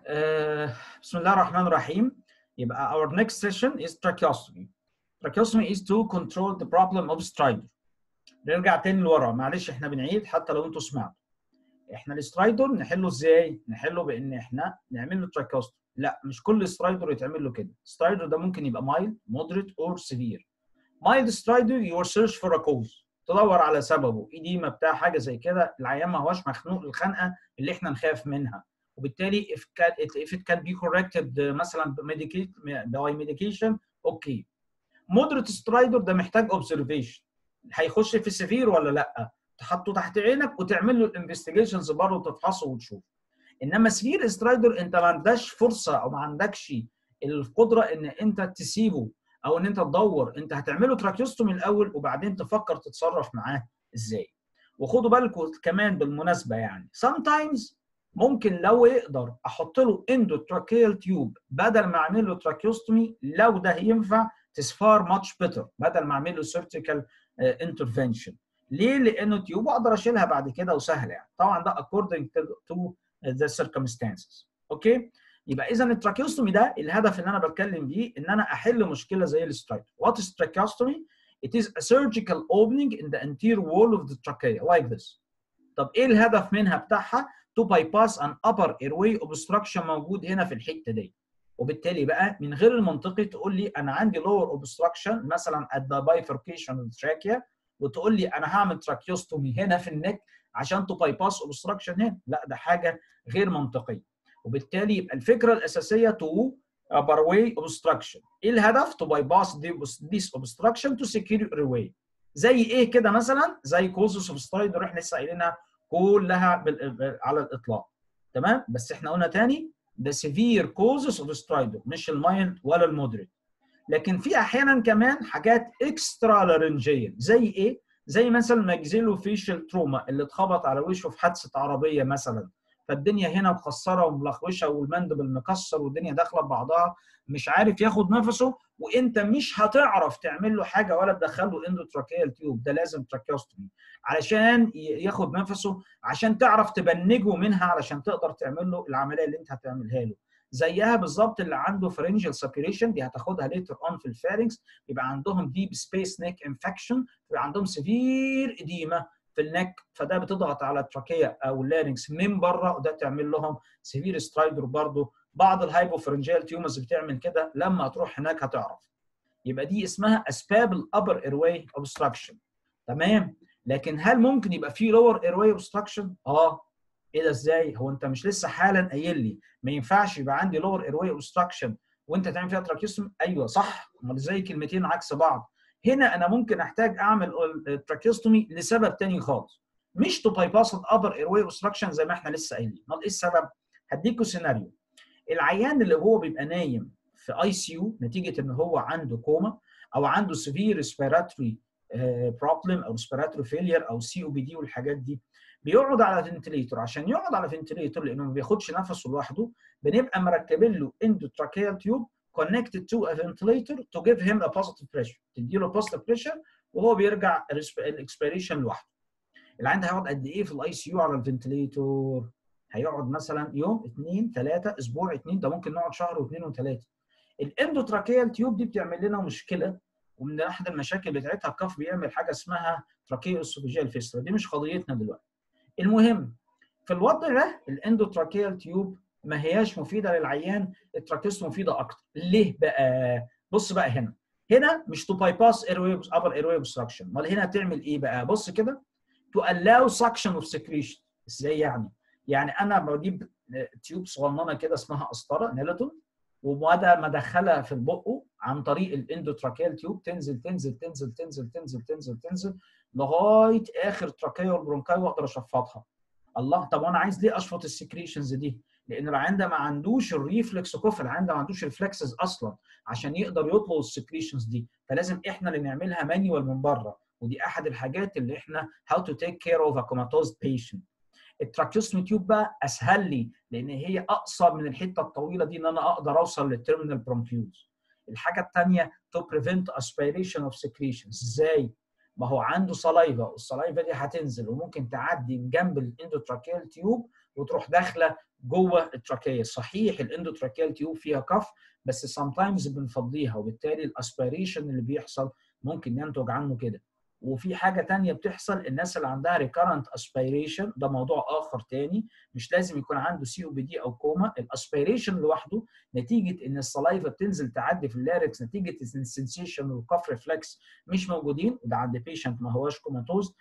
آه، بسم الله الرحمن الرحيم يبقى our next session is tracheostomy tracheostomy is to control the problem of stridor نرجع تاني لورا معلش احنا بنعيد حتى لو انتوا سمعتوا احنا الاسترايدور نحله ازاي نحله بان احنا نعمل له tracheostomy لا مش كل استرايدور يتعمل له كده استرايدور ده ممكن يبقى mild moderate or severe mild stridor you search for a cause تدور على سببه ايديما بتاع حاجه زي كده العيان ما هوش مخنوق الخنقه اللي احنا نخاف منها وبالتالي if, can, if it can be corrected مثلا by medication اوكي مودريت سترايدر ده محتاج اوبزرفيشن هيخش في سيفير ولا لا تحطه تحت عينك وتعمل له الانفستيجيشنز برضه وتفحصه وتشوف انما سيفير سترايدر انت ما عندكش فرصه او ما عندكش القدره ان انت تسيبه او ان انت تدور انت هتعمله تراكيوستومي الاول وبعدين تفكر تتصرف معاه ازاي وخدوا بالكم كمان بالمناسبه يعني sometimes ممكن لو يقدر احط له اندوتراكيال تيوب بدل ما اعمل له تراكيوستومي لو ده ينفع تسفار ماتش بيتر بدل ما اعمل له سيرجيكال انترفنشن ليه؟ لانه تيوب اقدر اشيلها بعد كده وسهله يعني طبعا ده according to the circumstances اوكي يبقى اذا التراكيوستومي ده الهدف اللي انا بتكلم بيه ان انا احل مشكله زي السترايك وات از tracheostomy it is a surgical opening in the anterior wall of the trachea like this طب ايه الهدف منها بتاعها to bypass an upper airway obstruction موجود هنا في الحته دي وبالتالي بقى من غير المنطقي تقول لي انا عندي lower obstruction مثلا at the bifurcation of the trachea وتقول لي انا هعمل tracheostomy هنا في النك عشان to bypass obstruction هنا لا ده حاجه غير منطقيه وبالتالي يبقى الفكره الاساسيه to upper way obstruction ايه الهدف to bypass this obstruction to secure airway زي ايه كده مثلا زي causes of stridor احنا لسه قايلينها كلها على الاطلاق تمام بس احنا قلنا تاني ده severe causes of stridor مش المايلد ولا المودريت لكن في احيانا كمان حاجات اكسترا لارنجيه زي ايه زي مثلا ماكسيلو فيشل تروما اللي اتخبط على وشه في حادثه عربيه مثلا فالدنيا هنا مخسره وملخوشه والمندبل مكسر والدنيا داخله ببعضها مش عارف ياخد نفسه وانت مش هتعرف تعمل له حاجه ولا تدخله اندوتراكيال تيوب ده لازم تراكيوستومي علشان ياخد نفسه عشان تعرف تبنجه منها علشان تقدر تعمل له العمليه اللي انت هتعملها له زيها بالظبط اللي عنده فرنجل سابيريشن دي هتاخدها ليتر اون في الفارنكس يبقى عندهم ديب سبيس نيك انفكشن يبقى عندهم سيفير اديما في النك فده بتضغط على التراكيه او اللارنكس من بره وده تعمل لهم سيفير سترايدر برضه بعض الهايبوفرنجيال تيومرز بتعمل كده لما هتروح هناك هتعرف يبقى دي اسمها اسباب الابر ايرواي اوبستراكشن تمام لكن هل ممكن يبقى في لور ايرواي اوبستراكشن اه ايه ده ازاي هو انت مش لسه حالا قايل لي ما ينفعش يبقى عندي لور ايرواي اوبستراكشن وانت تعمل فيها تراكيوستومي ايوه صح امال ازاي كلمتين عكس بعض هنا انا ممكن احتاج اعمل تراكيوستومي لسبب تاني خالص مش تو بايباس الابر ايرواي اوبستراكشن زي ما احنا لسه قايلين امال ايه السبب هديكوا سيناريو العيان اللي هو بيبقى نايم في اي سي يو نتيجه ان هو عنده كوما او عنده سيفير ريسبيراتوري بروبلم او ريسبيراتوري فيلير او سي او بي دي والحاجات دي بيقعد على فنتليتور عشان يقعد على فنتليتور لانه ما بياخدش نفسه لوحده بنبقى مركبين له اندوتراكيال تيوب connected to a ventilator to give him a positive pressure تديله positive pressure وهو بيرجع الاكسبيريشن لوحده العيان ده هيقعد قد ايه في الاي سي يو على الفنتليتور هيقعد مثلا يوم اثنين ثلاثه اسبوع اثنين ده ممكن نقعد شهر واثنين وثلاثه الاندوتراكيال تيوب دي بتعمل لنا مشكله ومن احد المشاكل بتاعتها الكف بيعمل حاجه اسمها تراكيو اسوفيجيال فيسترا دي مش قضيتنا دلوقتي المهم في الوضع ده الاندوتراكيال تيوب ما هياش مفيده للعيان التراكيوست مفيده اكتر ليه بقى بص بقى هنا هنا مش تو باي باس اير ويبس ابر اير ويب اوبستراكشن امال هنا هتعمل ايه بقى بص كده تو allow suction of secretion ازاي يعني يعني انا بجيب تيوب صغننه كده اسمها قسطره نيلتون وبدا ما ادخلها في البق عن طريق الاندوتراكيال تيوب تنزل تنزل تنزل تنزل تنزل تنزل تنزل لغايه اخر تراكيه والبرونكاي واقدر اشفطها الله طب وانا عايز ليه اشفط السكريشنز دي لان العيان ده ما عندوش الريفلكس كوف العيان ده ما عندوش ريفلكسز اصلا عشان يقدر يطلق السكريشنز دي فلازم احنا اللي نعملها مانيوال من بره ودي احد الحاجات اللي احنا هاو تو تيك كير اوف ا كوماتوز بيشنت التراكيوستومي تيوب بقى اسهل لي لان هي اقصر من الحته الطويله دي ان انا اقدر اوصل للتيرمينال برونكيوز الحاجه الثانيه تو بريفنت اسبيريشن اوف سكريشنز ازاي ما هو عنده سلايفا والسلايفا دي هتنزل وممكن تعدي من جنب الاندوتراكيال تيوب وتروح داخله جوه التراكيه صحيح الاندوتراكيال تيوب فيها كف بس سام تايمز بنفضيها وبالتالي الاسبيريشن اللي بيحصل ممكن ينتج عنه كده وفي حاجه تانية بتحصل الناس اللي عندها ريكارنت اسبيريشن ده موضوع اخر تاني مش لازم يكون عنده سي او بي دي او كوما الاسبيريشن لوحده نتيجه ان السلايفا بتنزل تعدي في اللاركس نتيجه ان السنسيشن والكف ريفلكس مش موجودين وده عند بيشنت ما هواش كوماتوز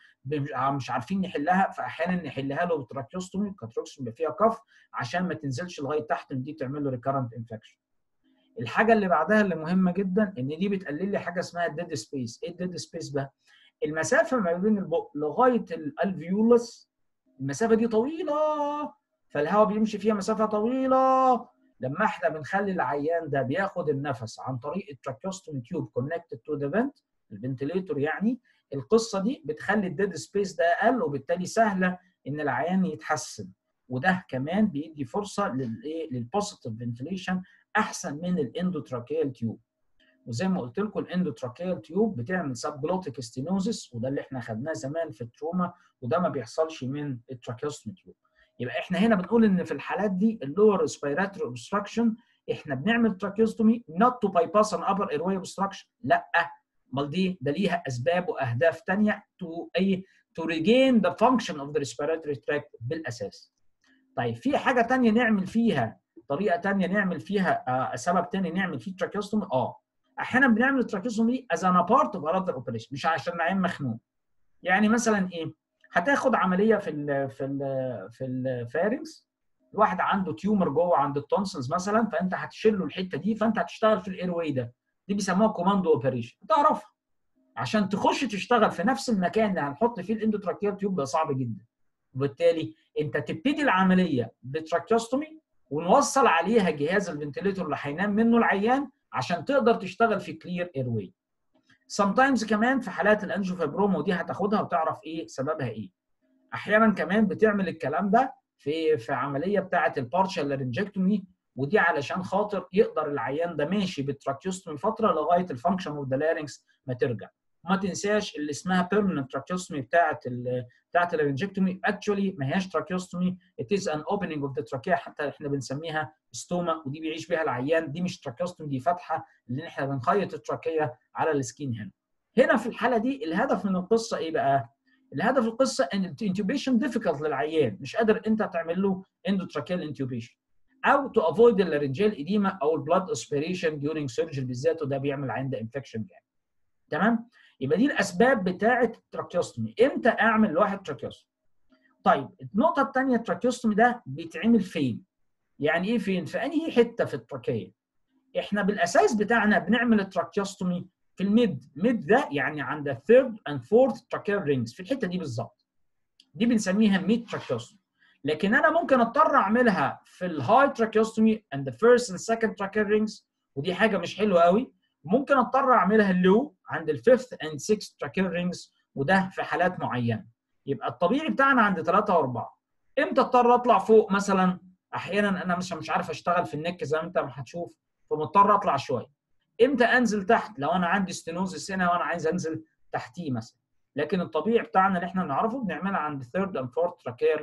مش عارفين نحلها فاحيانا نحلها له بتراكيوستومي الكاتروكسومي فيها كف عشان ما تنزلش لغايه تحت دي تعمل له ريكارنت انفكشن الحاجه اللي بعدها اللي مهمه جدا ان دي بتقلل لي حاجه اسمها الديد سبيس ايه الديد سبيس بقى المسافه ما بين البق لغايه الالفيولس المسافه دي طويله فالهواء بيمشي فيها مسافه طويله لما احنا بنخلي العيان ده بياخد النفس عن طريق التراكيوستومي تيوب كونكتد تو ذا فنت الفنتليتور يعني القصه دي بتخلي الديد سبيس ده اقل وبالتالي سهله ان العيان يتحسن وده كمان بيدي فرصه للايه للبوزيتيف فنتليشن احسن من الاندوتراكيال تيوب وزي ما قلت لكم الاندوتراكيال تيوب بتعمل سبجلوتيك ستينوزس وده اللي احنا خدناه زمان في التروما وده ما بيحصلش من التراكيوستومي تيوب يبقى احنا هنا بنقول ان في الحالات دي اللور ريسبيراتوري اوبستراكشن احنا بنعمل تراكيوستومي نوت تو باي باس ان ابر اير واي اوبستراكشن لا امال دي ده ليها اسباب واهداف ثانيه تو اي تو ريجين ذا فانكشن اوف ذا ريسبيراتوري تراكت بالاساس طيب في حاجه ثانيه نعمل فيها طريقه ثانيه نعمل فيها آه سبب ثاني نعمل فيه تراكيوستومي اه احيانا بنعمل التراكيوستومي از ان بارت اوف انذر اوبريشن مش عشان العين مخنوق يعني مثلا ايه هتاخد عمليه في ال في ال في الفارنكس الواحد عنده تيومر جوه عند التونسلز مثلا فانت هتشيل له الحته دي فانت هتشتغل في الاير واي ده دي بيسموها كوماندو اوبريشن تعرفها عشان تخش تشتغل في نفس المكان اللي هنحط فيه الاندوتراكيال تيوب ده صعب جدا وبالتالي انت تبتدي العمليه بتراكيوستومي ونوصل عليها جهاز الفنتليتور اللي هينام منه العيان عشان تقدر تشتغل في كلير اير واي sometimes كمان في حالات الانجيوفابروما ودي هتاخدها وتعرف ايه سببها ايه احيانا كمان بتعمل الكلام ده في في عمليه بتاعه البارشال لارنجكتومي ودي علشان خاطر يقدر العيان ده ماشي بالتراكيوستومي فتره لغايه الفانكشن اوف ذا لارنكس ما ترجع وما تنساش اللي اسمها بيرمننت تراكيوستومي بتاعه بتاعه اللارنجكتومي اكشولي ما هياش تراكيوستومي ات از ان اوبننج اوف ذا تراكيا حتى احنا بنسميها ستوما ودي بيعيش بيها العيان دي مش تراكيوستومي دي فتحه اللي احنا بنخيط التراكيه على السكين هنا هنا في الحاله دي الهدف من القصه ايه بقى؟ الهدف القصه ان الانتوبيشن ديفيكالت للعيان مش قادر انت تعمل له اندوتراكيال انتوبيشن او تو افويد اللارنجيال اديما او البلاد اسبيريشن ديورنج سيرجري بالذات وده بيعمل عند انفكشن جامد تمام يبقى دي الاسباب بتاعه التراكيوستومي امتى اعمل لواحد تراكيوستومي طيب النقطه الثانيه التراكيوستومي ده بيتعمل فين يعني ايه فين في انهي حته في التراكيه احنا بالاساس بتاعنا بنعمل التراكيوستومي في الميد ميد ده يعني عند الثيرد اند فورث تراكيال رينجز في الحته دي بالظبط دي بنسميها ميد تراكيوستومي لكن انا ممكن اضطر اعملها في الهاي تراكيوستومي اند ذا فيرست اند سكند تراكيال رينجز ودي حاجه مش حلوه قوي ممكن اضطر اعملها اللو عند الفيفث اند سيكس تراكيال رينجز وده في حالات معينه يبقى الطبيعي بتاعنا عند ثلاثة وأربعة امتى اضطر اطلع فوق مثلا احيانا انا مش مش عارف اشتغل في النك زي ما انت ما هتشوف فمضطر اطلع شويه امتى انزل تحت لو انا عندي ستينوزس هنا وانا عايز انزل تحتيه مثلا لكن الطبيعي بتاعنا اللي احنا نعرفه بنعملها عند ثيرد اند فورث تراكيال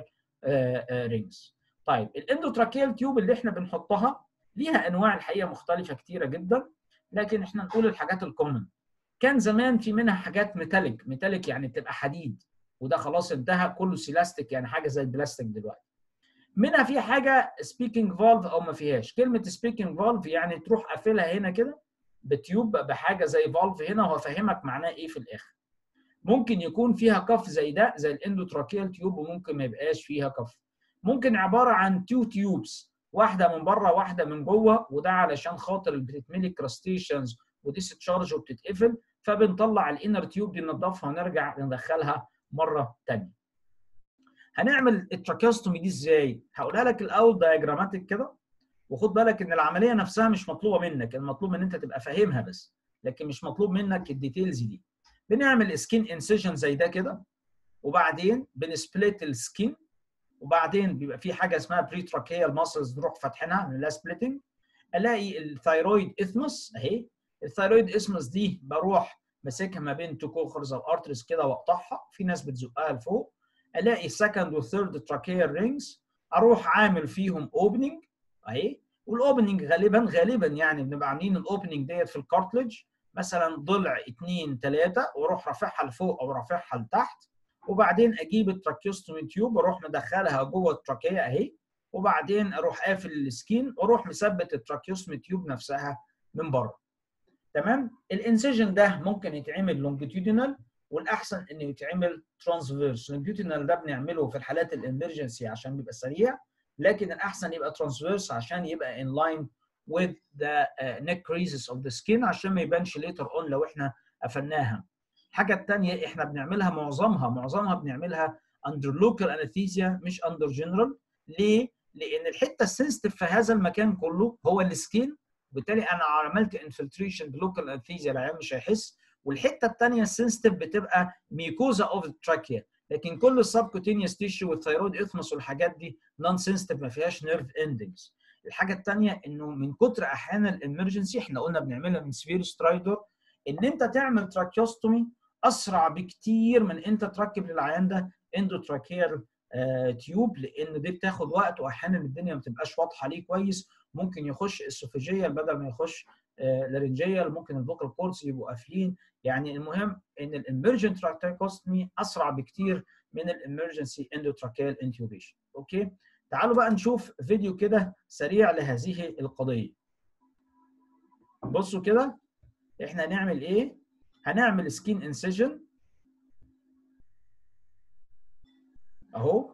رينجز طيب الاندوتراكيال تيوب اللي احنا بنحطها ليها انواع الحقيقه مختلفه كتيره جدا لكن احنا نقول الحاجات الكومن كان زمان في منها حاجات ميتاليك ميتاليك يعني بتبقى حديد وده خلاص انتهى كله سيلاستيك يعني حاجه زي البلاستيك دلوقتي منها في حاجه سبيكينج فالف او ما فيهاش كلمه سبيكينج فالف يعني تروح قافلها هنا كده بتيوب بحاجه زي فالف هنا وهفهمك معناه ايه في الاخر ممكن يكون فيها كف زي ده زي الاندوتراكيال تيوب وممكن ما يبقاش فيها كف ممكن عباره عن تو تيوبس واحده من بره واحده من جوه وده علشان خاطر بتتملي كراستيشنز وديستشارج وبتتقفل فبنطلع الانر تيوب دي ننضفها ونرجع ندخلها مره ثانيه هنعمل التراكيوستومي دي ازاي هقولها لك الاول دايجراماتيك كده وخد بالك ان العمليه نفسها مش مطلوبه منك المطلوب ان انت تبقى فاهمها بس لكن مش مطلوب منك الديتيلز دي بنعمل سكين انسيجن زي ده كده وبعدين بنسبليت السكين وبعدين بيبقى في حاجه اسمها بري تراكيال ماسلز نروح فاتحينها نلاقي سبليتنج الاقي الثايرويد اثمس اهي الثايرويد اثمس دي بروح ماسكها ما بين تو كوخرز او ارتريز كده واقطعها في ناس بتزقها لفوق الاقي سكند وثيرد تراكيال رينجز اروح عامل فيهم اوبننج اهي والاوبننج غالبا غالبا يعني بنبقى عاملين الاوبننج ديت في الكارتلج مثلا ضلع 2 3 واروح رافعها لفوق او رافعها لتحت وبعدين اجيب التراكيوستومي تيوب واروح مدخلها جوه التراكيه اهي وبعدين اروح قافل السكين واروح مثبت التراكيوستومي تيوب نفسها من بره تمام الانسيجن ده ممكن يتعمل لونجيتيودينال والاحسن انه يتعمل ترانسفيرس لونجيتيودينال ده بنعمله في الحالات الامرجنسي عشان بيبقى سريع لكن الاحسن يبقى ترانسفيرس عشان يبقى in line with the uh, neck creases of the skin عشان ما يبانش later on لو احنا قفلناها. الحاجه الثانيه احنا بنعملها معظمها معظمها بنعملها under local anesthesia مش under general ليه؟ لان الحته السنسيتيف في هذا المكان كله هو السكين وبالتالي انا عملت انفلتريشن بلوكال انستيزيا العيان مش هيحس والحته الثانيه السنسيتيف بتبقى ميكوزا اوف التراكيا لكن كل السبكوتينيوس تيشو والثيرويد اثمس والحاجات دي نون سنسيتيف ما فيهاش نيرف اندنجز الحاجه الثانيه انه من كتر احيانا الامرجنسي احنا قلنا بنعملها من سفير سترايدر ان انت تعمل تراكيوستومي اسرع بكتير من انت تركب للعيان ده اندوتراكيال آه تيوب لان دي بتاخد وقت واحيانا الدنيا ما بتبقاش واضحه ليه كويس ممكن يخش اسوفيجيال بدل ما يخش آه لارنجيال ممكن الفوكال كوردز يبقوا قافلين يعني المهم ان الامرجنت تراكيوستومي اسرع بكتير من الامرجنسي اندوتراكيال انتيوبيشن اوكي تعالوا بقى نشوف فيديو كده سريع لهذه القضيه بصوا كده احنا هنعمل ايه هنعمل سكين انسيجن اهو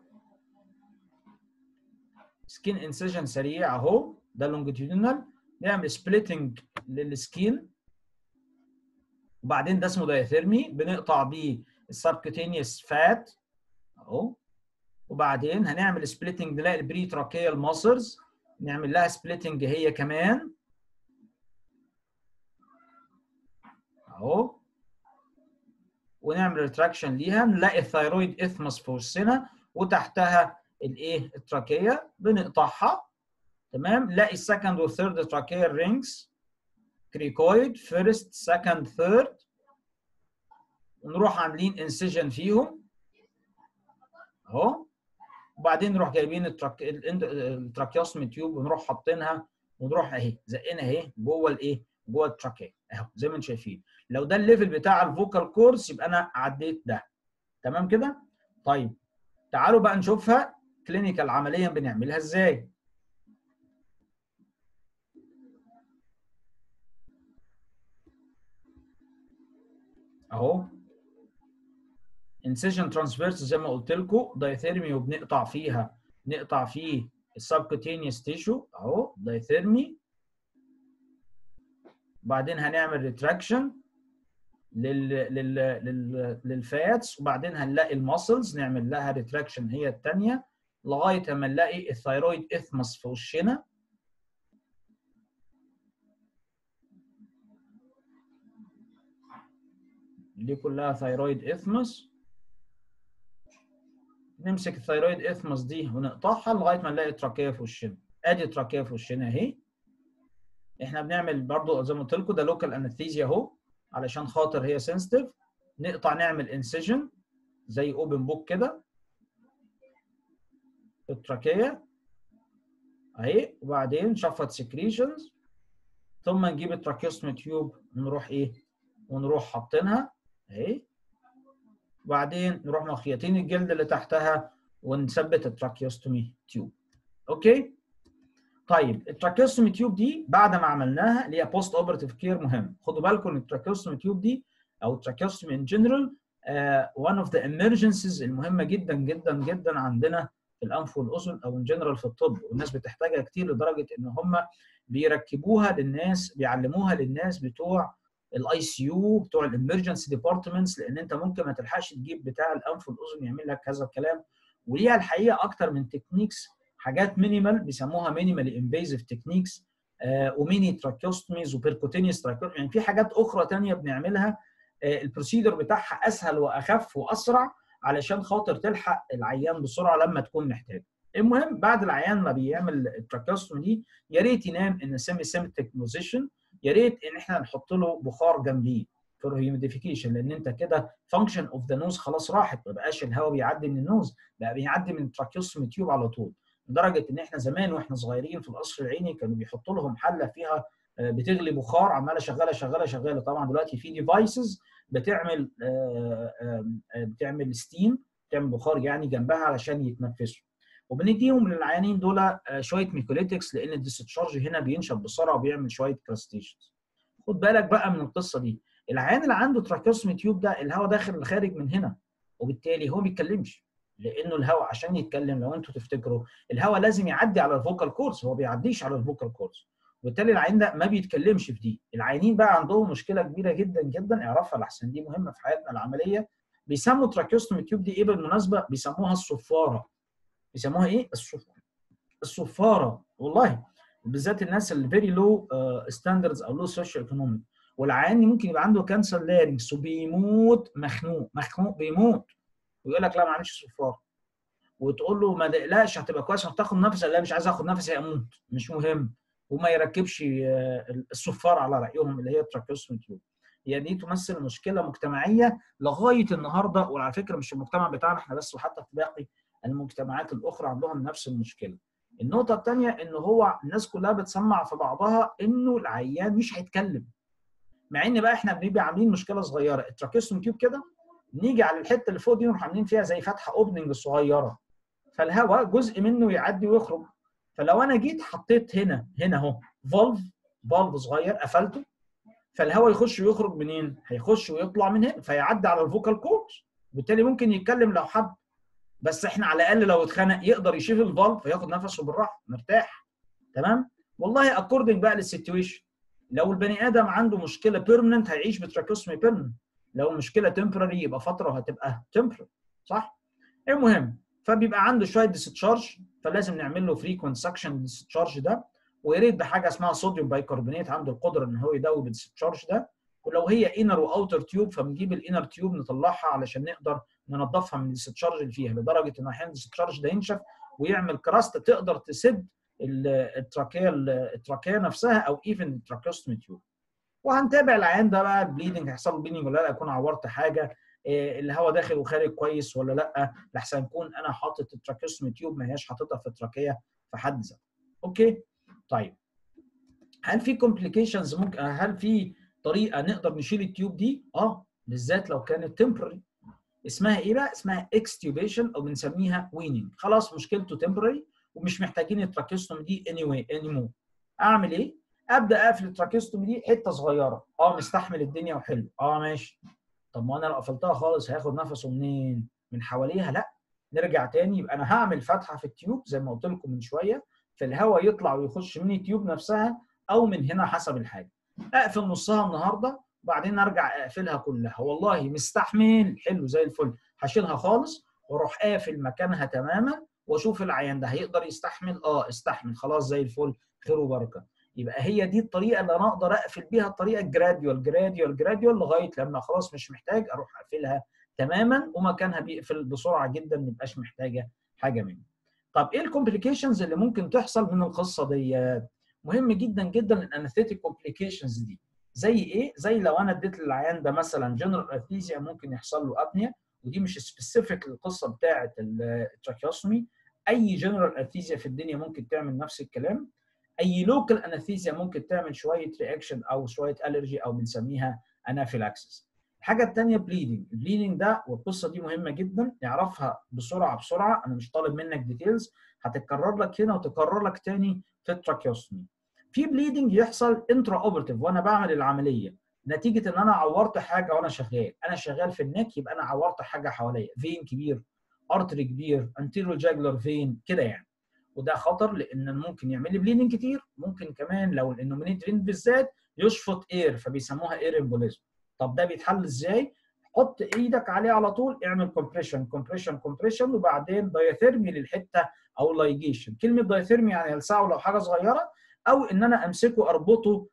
سكين انسيجن سريع اهو ده لونجيتيودينال نعمل سبليتنج للسكين وبعدين ده اسمه دايثيرمي بنقطع بيه السبكوتينيوس فات اهو وبعدين هنعمل سبليتنج نلاقي البري تراكيال ماسلز نعمل لها سبليتنج هي كمان اهو ونعمل ريتراكشن ليها نلاقي الثايرويد اثمس في وسطنا وتحتها الايه التراكيه بنقطعها تمام نلاقي السكند والثيرد تراكيال رينجز كريكويد فيرست سكند ثيرد ونروح عاملين انسيجن فيهم اهو وبعدين نروح جايبين التراك... التراكيوستومي تيوب ونروح حاطينها ونروح اهي زقنا اهي جوه الايه جوه التراكيه اهو زي ما انتم شايفين لو ده الليفل بتاع الفوكال كورس يبقى انا عديت ده تمام كده طيب تعالوا بقى نشوفها كلينيكال عمليا بنعملها ازاي اهو انسيجن ترانسفيرس زي ما قلت لكم دايثيرمي وبنقطع فيها نقطع فيه السبكوتينيوس تيشو اهو دايثيرمي بعدين هنعمل ريتراكشن لل لل لل للفاتس وبعدين هنلاقي الماسلز نعمل لها ريتراكشن هي الثانيه لغايه ما نلاقي الثايرويد اثمس في وشنا دي كلها ثايرويد اثمس نمسك الثايرويد اثمس دي ونقطعها لغايه ما نلاقي تراكيه في وشنا ادي تراكيه في وشنا اهي احنا بنعمل برضو زي ما قلت لكم ده لوكال انستيزيا اهو علشان خاطر هي سنسيتيف نقطع نعمل انسيجن زي اوبن بوك كده في التراكيه اهي وبعدين شفط سكريشنز ثم نجيب التراكيوستومي تيوب ونروح ايه ونروح حاطينها اهي وبعدين نروح مخيطين الجلد اللي تحتها ونثبت التراكيوستومي تيوب اوكي طيب التراكيوستومي تيوب دي بعد ما عملناها اللي هي بوست اوبرتيف كير مهم خدوا بالكم ان التراكيوستومي تيوب دي او التراكيوستومي ان جنرال وان اوف ذا emergencies المهمه جدا جدا جدا عندنا في الانف والاذن او ان جنرال في الطب والناس بتحتاجها كتير لدرجه ان هم بيركبوها للناس بيعلموها للناس بتوع الاي سي يو بتوع الامرجنسي ديبارتمنتس لان انت ممكن ما تلحقش تجيب بتاع الانف والاذن يعمل لك هذا الكلام وليها الحقيقه اكتر من تكنيكس حاجات مينيمال بيسموها مينيمال انفيزيف تكنيكس وميني تراكيوستوميز وبيركوتينيوس تراكيوستوميز يعني في حاجات اخرى ثانيه بنعملها آه البروسيدر بتاعها اسهل واخف واسرع علشان خاطر تلحق العيان بسرعه لما تكون محتاج. المهم بعد العيان ما بيعمل التراكيوستومي دي يا ريت ينام ان سيمي سيمتك بوزيشن يا ريت ان احنا نحط له بخار جنبيه فور هيوميديفيكيشن لان انت كده فانكشن اوف ذا نوز خلاص راحت ما بقاش الهواء بيعدي من النوز بقى بيعدي من التراكيوستومي تيوب على طول لدرجه ان احنا زمان واحنا صغيرين في القصر العيني كانوا بيحطوا لهم حله فيها بتغلي بخار عماله شغاله شغاله شغاله طبعا دلوقتي في ديفايسز بتعمل بتعمل ستيم بتعمل بخار يعني جنبها علشان يتنفسوا وبنديهم للعيانين دول شويه ميكوليتكس لان الديستشارج هنا بينشف بسرعه وبيعمل شويه كراستيشنز خد بالك بقى من القصه دي العيان اللي عنده تراكيوسمي تيوب ده الهواء داخل خارج من هنا وبالتالي هو ما بيتكلمش لانه الهواء عشان يتكلم لو انتوا تفتكروا الهواء لازم يعدي على الفوكال كورس هو بيعديش على الفوكال كورس وبالتالي العين ده ما بيتكلمش في دي العيانين بقى عندهم مشكله كبيره جدا جدا اعرفها لحسن دي مهمه في حياتنا العمليه بيسموا تراكيوستومي تيوب دي ايه بالمناسبه بيسموها الصفاره بيسموها ايه الصفاره الصفاره والله بالذات الناس اللي فيري لو ستاندردز او لو سوشيال ايكونوميك والعيان ممكن يبقى عنده كانسر لارنكس وبيموت مخنوق مخنوق بيموت ويقول لك لا معلش صفاره وتقول له ما تقلقش هتبقى كويس هتاخد نفس لا مش عايز اخد نفسي اموت مش مهم وما يركبش الصفار على رايهم اللي هي التراكيوستومي تيوب هي دي تمثل مشكله مجتمعيه لغايه النهارده وعلى فكره مش المجتمع بتاعنا احنا بس وحتى في باقي المجتمعات الاخرى عندهم نفس المشكله. النقطه الثانيه ان هو الناس كلها بتسمع في بعضها انه العيان مش هيتكلم. مع ان بقى احنا بنبقى عاملين مشكله صغيره التراكيوستومي تيوب كده نيجي على الحته اللي فوق دي نروح عاملين فيها زي فتحه اوبننج صغيره فالهواء جزء منه يعدي ويخرج فلو انا جيت حطيت هنا هنا اهو فالف فالف صغير قفلته فالهواء يخش ويخرج منين؟ هيخش ويطلع من هنا فيعدي على الفوكال كورس بالتالي ممكن يتكلم لو حب بس احنا على الاقل لو اتخنق يقدر يشيل الفالف وياخد نفسه بالراحه مرتاح تمام؟ والله اكوردنج بقى للسيتويشن لو البني ادم عنده مشكله بيرمننت هيعيش بتراكوسمي بيرمننت لو المشكله تمبرري يبقى فتره وهتبقى تمبرري صح؟ المهم فبيبقى عنده شويه ديستشارج فلازم نعمل له فريكونت سكشن ديستشارج ده ويا ريت بحاجه اسمها صوديوم بايكربونات عنده القدره ان هو يدوب الديستشارج ده ولو هي انر واوتر تيوب فبنجيب الانر تيوب نطلعها علشان نقدر ننظفها من الديستشارج اللي فيها لدرجه ان احيانا الديستشارج ده ينشف ويعمل كراست تقدر تسد التراكيه التراكيه نفسها او ايفن التراكيوستومي تيوب وهنتابع العيان ده بقى البليدنج هيحصل له بليدنج ولا لا يكون عورت حاجه الهواء داخل وخارج كويس ولا لا لحسن يكون انا حاطط التراكيوستومي تيوب ما هياش حاططها في التراكيه في حد ذاتها اوكي طيب هل في كومبليكيشنز ممكن هل في طريقه نقدر نشيل التيوب دي اه بالذات لو كانت تمبرري اسمها ايه بقى اسمها اكستيوبيشن او بنسميها ويننج خلاص مشكلته تمبرري ومش محتاجين التراكيوستومي دي اني واي اني مور اعمل ايه ابدا اقفل التراكيوستومي دي حته صغيره اه مستحمل الدنيا وحلو اه ماشي طب ما انا لو قفلتها خالص هياخد نفسه منين من حواليها لا نرجع تاني يبقى انا هعمل فتحه في التيوب زي ما قلت لكم من شويه فالهواء يطلع ويخش من التيوب نفسها او من هنا حسب الحاجه اقفل نصها النهارده وبعدين ارجع اقفلها كلها والله مستحمل حلو زي الفل هشيلها خالص واروح قافل مكانها تماما واشوف العيان ده هيقدر يستحمل اه استحمل خلاص زي الفل خير وبركه يبقى هي دي الطريقه اللي انا اقدر اقفل بيها الطريقه الجراديوال جراديوال جراديوال لغايه لما خلاص مش محتاج اروح اقفلها تماما ومكانها بيقفل بسرعه جدا ما يبقاش محتاجه حاجه مني طب ايه الكومبليكيشنز اللي ممكن تحصل من القصه ديت مهم جدا جدا الانستيتيك كومبليكيشنز دي زي ايه زي لو انا اديت للعيان ده مثلا جنرال اثيزيا ممكن يحصل له ابنيا ودي مش سبيسيفيك للقصه بتاعه التراكيوسمي اي جنرال اثيزيا في الدنيا ممكن تعمل نفس الكلام اي لوكال انستيزيا ممكن تعمل شويه رياكشن او شويه الرجي او بنسميها انافيلاكسس الحاجه الثانيه بليدنج البليدنج ده والقصه دي مهمه جدا نعرفها بسرعه بسرعه انا مش طالب منك ديتيلز هتتكرر لك هنا وتكرر لك تاني في التراكيوستومي في بليدنج يحصل انترا اوبرتيف وانا بعمل العمليه نتيجه ان انا عورت حاجه وانا شغال انا شغال في النك يبقى انا عورت حاجه حواليا فين كبير ارتري كبير انتيريور جاجلر فين كده يعني وده خطر لان ممكن يعمل لي بليدنج كتير ممكن كمان لو الانومينيت فين بالذات يشفط اير فبيسموها اير امبوليزم طب ده بيتحل ازاي حط ايدك عليه على طول اعمل كومبريشن كومبريشن كومبريشن وبعدين دايثيرمي للحته او لايجيشن كلمه دايثيرمي يعني يلسعه لو حاجه صغيره او ان انا امسكه اربطه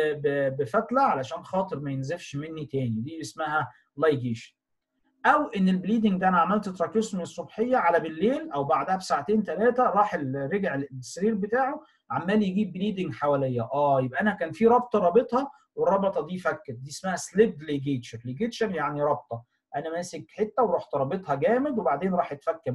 بفتله علشان خاطر ما ينزفش مني تاني دي اسمها لايجيشن او ان البليدنج ده انا عملت تراكيوستومي الصبحيه على بالليل او بعدها بساعتين ثلاثه راح رجع السرير بتاعه عمال يجيب بليدنج حواليا اه يبقى انا كان في رابطه رابطها والرابطه دي فكت دي اسمها سليب ليجيتشر ليجيتشر يعني رابطه انا ماسك حته ورحت رابطها جامد وبعدين راح اتفك منها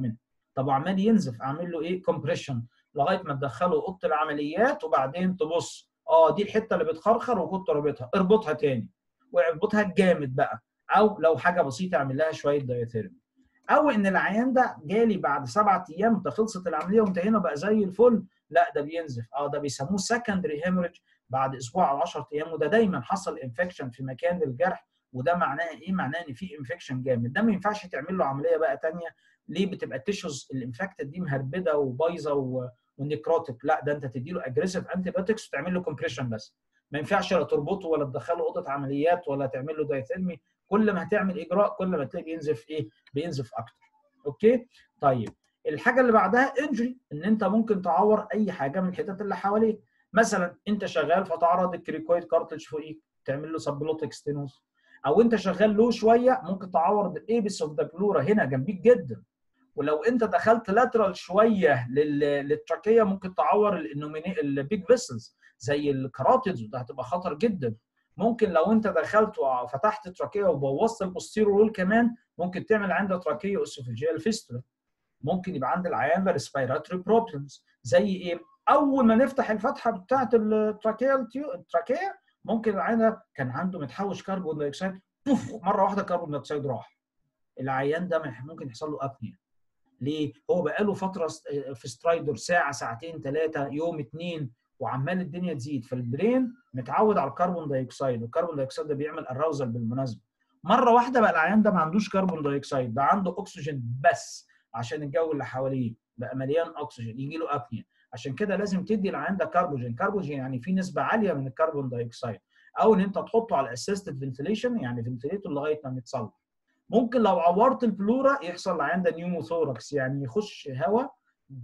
طب وعمال ينزف اعمل له ايه كومبريشن لغايه ما تدخله اوضه العمليات وبعدين تبص اه دي الحته اللي بتخرخر وكنت رابطها اربطها تاني واربطها جامد بقى او لو حاجه بسيطه اعمل لها شويه دايثيرمي او ان العيان ده جالي بعد سبعة ايام ده خلصت العمليه وانتهينا بقى زي الفل لا ده بينزف اه ده بيسموه سكندري هيموريج بعد اسبوع او 10 ايام وده دايما حصل انفكشن في مكان الجرح وده معناه ايه؟ معناه ان في انفكشن جامد ده ما ينفعش تعمل له عمليه بقى ثانيه ليه بتبقى التيشوز الانفكتد دي مهربده وبايظه و... ونيكروتيك لا ده انت تدي له اجريسيف انتي بايوتكس وتعمل له كومبريشن بس ما ينفعش لا تربطه ولا تدخله اوضه عمليات ولا تعمل له دايثيلمي كل ما هتعمل اجراء كل ما تلاقيه بينزف ايه؟ بينزف اكتر اوكي؟ طيب الحاجه اللي بعدها انجري ان انت ممكن تعور اي حاجه من الحتت اللي حواليك مثلا انت شغال فتعرض الكريكويد كارتلج فوقيك تعمل له سبلوتيك ستينوز او انت شغال له شويه ممكن تعور الايبس اوف ذا بلورا هنا جنبيك جدا ولو انت دخلت لاترال شويه للتراكيه ممكن تعور البيج فيسلز زي الكاراتيدز وده هتبقى خطر جدا ممكن لو انت دخلت وفتحت تراكيه وبوظت البوستيرو رول كمان ممكن تعمل عندك تراكيه اسوفيجيال فيستولا ممكن يبقى عند العيان ده ريسبيراتوري بروبلمز زي ايه؟ اول ما نفتح الفتحه بتاعه التراكيه التراكيه ممكن العيان كان عنده متحوش كربون دايوكسيد بوف مره واحده كربون دايوكسيد راح العيان ده ممكن يحصل له ابنيا ليه؟ هو بقاله فتره في سترايدر ساعه ساعتين ثلاثه يوم اثنين وعمال الدنيا تزيد فالبرين متعود على الكربون دايوكسيد والكربون دايوكسيد ده بيعمل اراوزل بالمناسبه مره واحده بقى العيان ده ما عندوش كربون دايوكسيد ده عنده اكسجين بس عشان الجو اللي حواليه بقى مليان اكسجين يجي له ابنيا عشان كده لازم تدي العيان ده كربوجين كربوجين يعني في نسبه عاليه من الكربون دايوكسيد او ان انت تحطه على اسيستد فنتليشن يعني فنتليتور لغايه ما يتصلح ممكن لو عورت البلورا يحصل للعيان ده نيوموثوركس يعني يخش هواء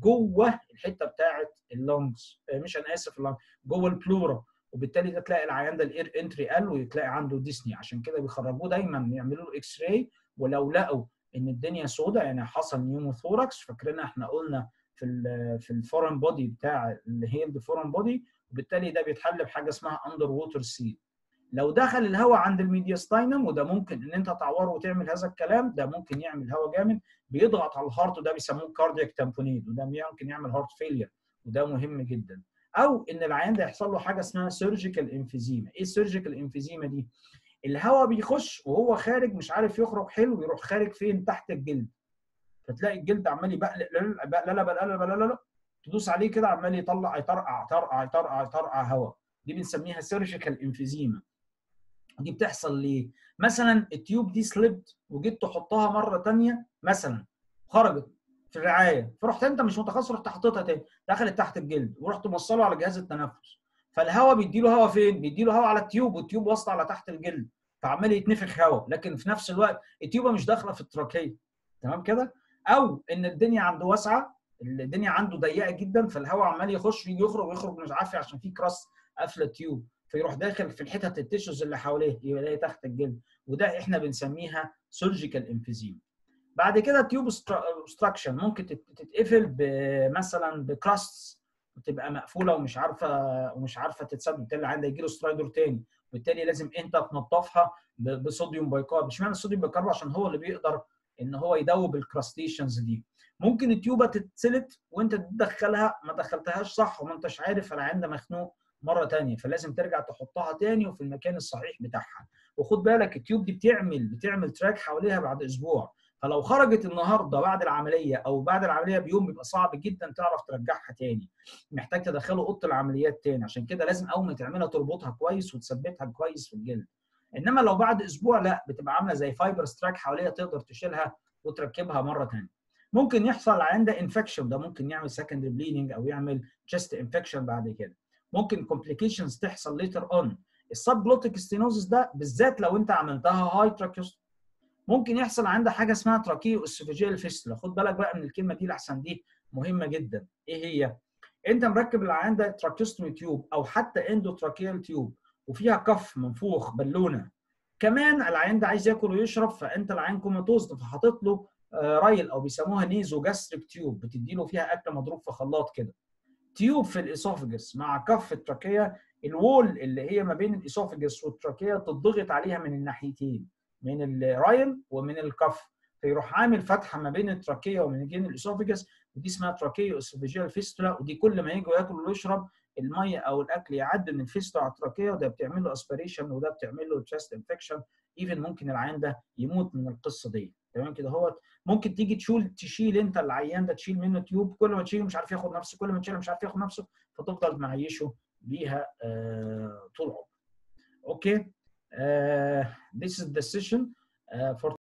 جوه الحته بتاعه اللونجز مش انا اسف اللونج جوه البلورا وبالتالي ده تلاقي العيان ده الاير انتري قل وتلاقي عنده ديسني عشان كده بيخرجوه دايما يعملوا له اكس راي ولو لقوا ان الدنيا سوداء يعني حصل نيوموثوركس فاكرين احنا قلنا في ال في الفورن بودي بتاع الهيلد فورن بودي وبالتالي ده بيتحل بحاجه اسمها اندر ووتر سيل لو دخل الهواء عند الميدياستاينم وده ممكن ان انت تعوره وتعمل هذا الكلام ده ممكن يعمل هواء جامد بيضغط على الهارت وده بيسموه كاردياك تامبونيد وده ممكن يعمل هارت فيلير وده مهم جدا او ان العيان ده يحصل له حاجه اسمها سيرجيكال انفيزيما ايه السيرجيكال انفيزيما دي الهواء بيخش وهو خارج مش عارف يخرج حلو يروح خارج فين تحت الجلد فتلاقي الجلد عمال يبقلق لا لا لا لا لا لا تدوس عليه كده عمال يطلع يطرقع يطرقع يطرقع يطرقع هواء دي بنسميها سيرجيكال انفيزيما دي بتحصل ليه؟ مثلا التيوب دي سليبت وجيت تحطها مره ثانيه مثلا خرجت في الرعايه فرحت انت مش متخصص رحت حاططها تاني دخلت تحت الجلد ورحت موصله على جهاز التنفس فالهواء بيدي له هواء فين؟ بيدي له هواء على التيوب والتيوب واصله على تحت الجلد فعمال يتنفخ هواء لكن في نفس الوقت التيوبه مش داخله في التراكيه تمام كده؟ او ان الدنيا عنده واسعه الدنيا عنده ضيقه جدا فالهواء عمال يخش يجي يخرج ويخرج مش عارف عشان في كراس قافله تيوب فيروح داخل في الحتت التيشوز اللي حواليه يلاقي تحت الجلد وده احنا بنسميها سيرجيكال انفيزيم بعد كده تيوب اوبستراكشن ممكن تتقفل مثلا بكراست وتبقى مقفوله ومش عارفه ومش عارفه تتسد بالتالي عندها يجي له سترايدر تاني وبالتالي لازم انت تنظفها بصوديوم بايكارب مش معنى الصوديوم بايكارب عشان هو اللي بيقدر ان هو يدوب الكراستيشنز دي ممكن التيوبه تتسلت وانت تدخلها ما دخلتهاش صح وما انتش عارف العيان ده مخنوق مره ثانيه فلازم ترجع تحطها تاني وفي المكان الصحيح بتاعها وخد بالك التيوب دي بتعمل بتعمل تراك حواليها بعد اسبوع فلو خرجت النهارده بعد العمليه او بعد العمليه بيوم بيبقى صعب جدا تعرف ترجعها تاني محتاج تدخله اوضه العمليات تاني عشان كده لازم اول ما تعملها تربطها كويس وتثبتها كويس في الجلد انما لو بعد اسبوع لا بتبقى عامله زي فايبر ستراك حواليها تقدر تشيلها وتركبها مره ثانيه ممكن يحصل عنده انفكشن ده ممكن يعمل سكندري بليدنج او يعمل تشست انفكشن بعد كده ممكن كومبليكيشنز تحصل ليتر اون السبجلوتيك ستينوزس ده بالذات لو انت عملتها هاي تراكيوس ممكن يحصل عندها حاجه اسمها تراكيو اسوفيجيال فيستولا خد بالك بقى من الكلمه دي لحسن دي مهمه جدا ايه هي انت مركب العيان ده تراكيوستومي تيوب او حتى اندوتراكيال تيوب وفيها كف منفوخ بالونه كمان العيان ده عايز ياكل ويشرب فانت العيان كوماتوز فحاطط له رايل او بيسموها نيزو جاستريك تيوب بتدي له فيها اكل مضروب في خلاط كده تيوب في الاسوفجس مع كف التراكيه الوول اللي هي ما بين الاسوفجس والتراكيه تضغط عليها من الناحيتين من الرايل ومن الكف فيروح عامل فتحه ما بين التراكيه وما بين الاسوفيجاس ودي اسمها تراكيه اسوفيجيال فيستولا ودي كل ما يجي ياكل ويشرب الميه او الاكل يعدي من الفيستولا على التراكيه وده بتعمل له اسبريشن وده بتعمل له تشست انفكشن ايفن ممكن العيان ده يموت من القصه دي تمام كده هو ممكن تيجي تشيل تشيل انت العيان ده تشيل منه تيوب كل ما تشيله مش عارف ياخد نفسه كل ما تشيله مش عارف ياخد نفسه فتفضل معيشه بيها آه طول عمره اوكي uh, this is the session uh, for